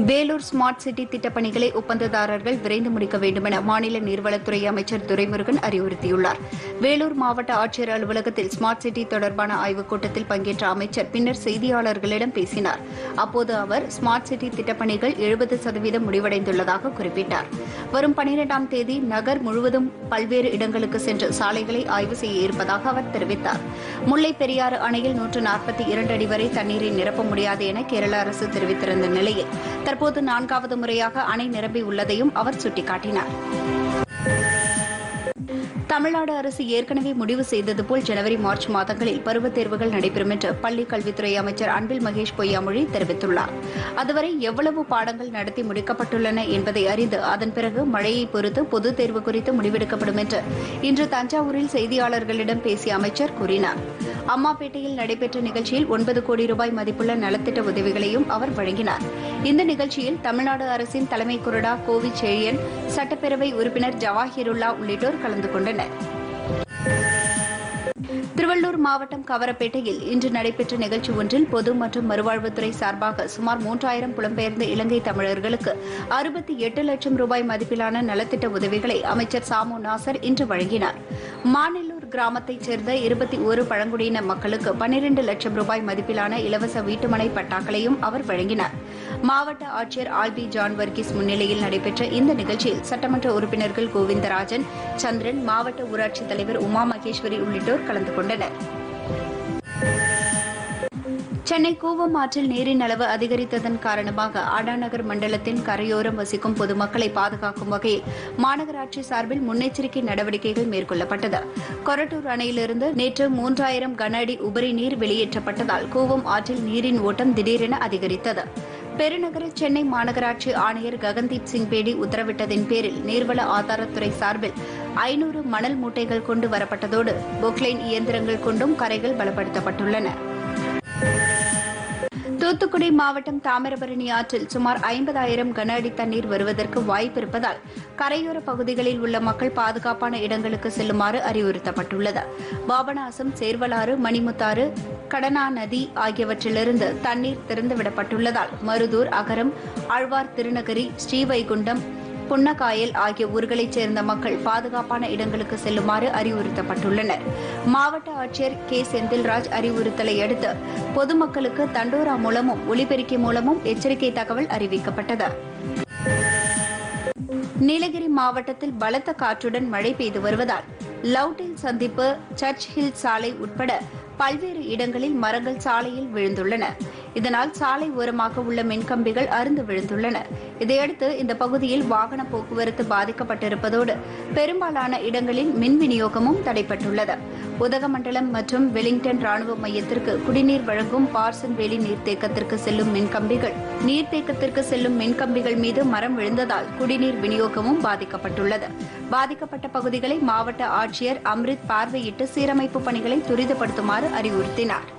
Vellore smart city திட்டப்பணிகளை ஒப்பந்ததாரர்கள் விரைந்து முடிக்க வேண்டுமென மாநில நீர்வளத்துறை அமைச்சர் துரைமுருகன் அறிவுறுத்தியுள்ளார் வேலூர் மாவட்ட ஆட்சியர் அலுவலகத்தில் ஸ்மார்ட் சிட்டி தொடர்பான ஆய்வுக் கூட்டத்தில் பங்கேற்ற அமைச்சர் பின்னர் செய்தியாளர்களிடம் பேசினார் அப்போது அவர் ஸ்மார்ட் சிட்டி திட்டப்பணிகள் எழுபது சதவீதம் முடிவடைந்துள்ளதாக குறிப்பிட்டார் வரும் பனிரெண்டாம் தேதி நகர் முழுவதும் பல்வேறு இடங்களுக்கு சென்று சாலைகளை ஆய்வு செய்ய இருப்பதாக அவர் தெரிவித்தார் முல்லை பெரியாறு அணையில் நூற்று நாற்பத்தி இரண்டு அடி வரை தண்ணீரை நிரப்ப முடியாது என கேரள அரசு தெரிவித்திருந்த நிலையில் தற்போது நான்காவது முறையாக அணை நிரம்பி உள்ளதையும் அவர் சுட்டிக்காட்டினார் தமிழ்நாடு அரசு ஏற்கனவே முடிவு செய்தது போல் ஜனவரி மார்ச் மாதங்களில் பருவத் தேர்வுகள் நடைபெறும் என்று பள்ளிக் கல்வித்துறை அமைச்சர் அன்பில் மகேஷ் பொய்யாமொழி தெரிவித்துள்ளார் அதுவரை எவ்வளவு பாடங்கள் நடத்தி முடிக்கப்பட்டுள்ளன என்பதை அறிந்து அதன் பிறகு மழையை பொறுத்து பொதுத் தேர்வு குறித்து முடிவெடுக்கப்படும் என்று இன்று தஞ்சாவூரில் செய்தியாளர்களிடம் பேசிய அமைச்சர் கூறினார் அம்மாப்பேட்டையில் நடைபெற்ற நிகழ்ச்சியில் ஒன்பது கோடி ரூபாய் மதிப்புள்ள நலத்திட்ட உதவிகளையும் அவர் வழங்கினார் இந்த நிகழ்ச்சியில் தமிழ்நாடு அரசின் தலைமை கொறடா கோவி செழியன் சட்டப்பேரவை உறுப்பினர் ஜவாஹிருல்லா உள்ளிட்டோர் கலந்து கொண்டனர் திருவள்ளூர் மாவட்டம் கவரப்பேட்டையில் இன்று நடைபெற்ற நிகழ்ச்சி ஒன்றில் பொது மற்றும் மறுவாழ்வுத்துறை சார்பாக சுமார் மூன்றாயிரம் புலம்பெயர்ந்த இலங்கை தமிழர்களுக்கு அறுபத்தி எட்டு லட்சம் ரூபாய் மதிப்பிலான நலத்திட்ட உதவிகளை அமைச்சர் சாமு நாசர் இன்று வழங்கினார் மாநெல்லூர் கிராமத்தைச் சேர்ந்த இருபத்தி ஒரு பழங்குடியின மக்களுக்கு பன்னிரண்டு லட்சம் ரூபாய் மதிப்பிலான இலவச வீட்டுமனை பட்டாக்களையும் அவர் வழங்கினார் மாவட்ட ஆட்சியர் ஆல்பி ஜான் வர்கீஸ் முன்னிலையில் நடைபெற்ற இந்த நிகழ்ச்சியில் சட்டமன்ற உறுப்பினர்கள் கோவிந்தராஜன் சந்திரன் மாவட்ட ஊராட்சித் தலைவர் உமா மகேஸ்வரி உள்ளிட்டோர் கலந்து கொண்டனர் சென்னை கூவம் ஆற்றில் நீரின் அளவு அதிகரித்ததன் காரணமாக அண்ணாநகர் மண்டலத்தின் கரையோரம் வசிக்கும் பொதுமக்களை பாதுகாக்கும் வகையில் மாநகராட்சி சார்பில் முன்னெச்சரிக்கை நடவடிக்கைகள் மேற்கொள்ளப்பட்டது கொரட்டூர் அணையிலிருந்து நேற்று மூன்றாயிரம் கன அடி உபரி நீர் வெளியேற்றப்பட்டதால் கூவம் ஆற்றில் நீரின் ஓட்டம் திடீரென அதிகரித்தது பெருநகர சென்னை மாநகராட்சி ஆணையர் ககன்தீப் சிங் பேடி உத்தரவிட்டதின் பேரில் நீர்வள ஆதாரத்துறை சார்பில் ஐநூறு மணல் மூட்டைகள் கொண்டு வரப்பட்டதோடு பொக்லைன் இயந்திரங்கள் கொண்டும் கரைகள் பலப்படுத்தப்பட்டுள்ளன தூத்துக்குடி மாவட்டம் தாமிரபரணி ஆற்றில் சுமார் ஐம்பதாயிரம் கன அடி தண்ணீர் வருவதற்கு வாய்ப்பு இருப்பதால் கரையோர பகுதிகளில் உள்ள மக்கள் பாதுகாப்பான இடங்களுக்கு செல்லுமாறு அறிவுறுத்தப்பட்டுள்ளது பாபநாசம் சேர்வலாறு மணிமுத்தாறு கடனா நதி ஆகியவற்றிலிருந்து தண்ணீர் திறந்துவிடப்பட்டுள்ளதால் மருதூர் அகரம் ஆழ்வார் திருநகரி ஸ்ரீவைகுண்டம் புன்னக்காயல் ஆகிய ஊர்களைச் சேர்ந்த மக்கள் பாதுகாப்பான இடங்களுக்கு செல்லுமாறு அறிவுறுத்தப்பட்டுள்ளனர் மாவட்ட ஆட்சியர் கே செந்தில்ராஜ் அறிவுறுத்தலை அடுத்து பொதுமக்களுக்கு தண்டோரா மூலமும் ஒலிபெருக்கி மூலமும் எச்சரிக்கை தகவல் அறிவிக்கப்பட்டது நீலகிரி மாவட்டத்தில் பலத்த காற்றுடன் மழை பெய்து வருவதால் லவுட்டில் சந்திப்பு சர்ச் ஹில் சாலை உட்பட பல்வேறு இடங்களில் மரங்கள் சாலையில் விழுந்துள்ளன இதனால் சாலை ஓரமாக உள்ள மின்கம்பிகள் அருந்து விழுந்துள்ளன இதையடுத்து இந்த பகுதியில் வாகன போக்குவரத்து பாதிக்கப்பட்டிருப்பதோடு பெரும்பாலான இடங்களில் மின் விநியோகமும் தடைப்பட்டுள்ளது உதகமண்டலம் மற்றும் வெலிங்டன் ராணுவ மையத்திற்கு குடிநீர் வழங்கும் பார்சன் வேலி நீர்த்தேக்கத்திற்கு செல்லும் மின்கம்பிகள் நீர்த்தேக்கத்திற்கு செல்லும் மின்கம்பிகள் மீது மரம் விழுந்ததால் குடிநீர் விநியோகமும் பாதிக்கப்பட்டுள்ளது பாதிக்கப்பட்ட பகுதிகளை மாவட்ட ஆட்சியர் அம்ரித் பார்வையிட்டு சீரமைப்பு பணிகளை துரிதப்படுத்துமாறு அறிவுறுத்தினார்